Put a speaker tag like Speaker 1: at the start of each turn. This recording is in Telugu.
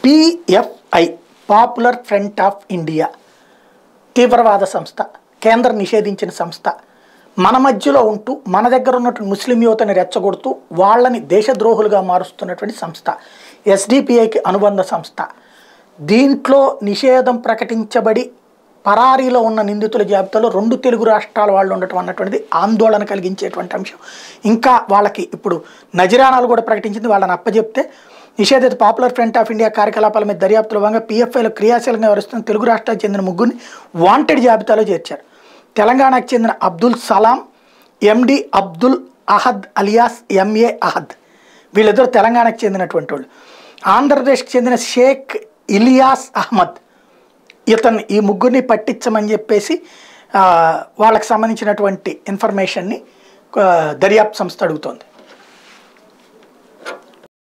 Speaker 1: PFI popular front of India తీవ్రవాద సంస్థ కేంద్రం నిషేధించిన సంస్థ మన మధ్యలో ఉంటూ మన దగ్గర ఉన్నటువంటి ముస్లిం యువతని రెచ్చగొడుతూ వాళ్ళని దేశద్రోహులుగా మారుస్తున్నటువంటి సంస్థ ఎస్డిపిఐకి అనుబంధ సంస్థ దీంట్లో నిషేధం ప్రకటించబడి పరారీలో ఉన్న నిందితుల జాబితాలో రెండు తెలుగు రాష్ట్రాల వాళ్ళు ఉండటం అన్నటువంటిది ఆందోళన కలిగించేటువంటి అంశం ఇంకా వాళ్ళకి ఇప్పుడు నజరానాలు కూడా ప్రకటించింది వాళ్ళని అప్పచెప్తే నిషేధిత పాపులర్ ఫ్రంట్ ఆఫ్ ఇండియా కార్యకలాపాల మీద దర్యాప్తులో భాగంగా పీఎఫ్ఐలో క్రియాశీలంగా వ్యవహరిస్తున్న తెలుగు రాష్ట్రాలకు చెందిన ముగ్గురిని వాంటెడ్ జాబితాలో చేర్చారు తెలంగాణకు చెందిన Abdul Salam MD Abdul Ahad alias MA Ahad వీళ్ళిద్దరు తెలంగాణకు చెందినటువంటి వాళ్ళు ఆంధ్రప్రదేశ్కి చెందిన షేక్ ఇలియాస్ అహ్మద్ ఇతన్ని ఈ ముగ్గురిని పట్టించమని చెప్పేసి ఆ, వాళ్ళకి సంబంధించినటువంటి ఇన్ఫర్మేషన్ని ఆ, దర్యాప్తు సంస్థ అడుగుతోంది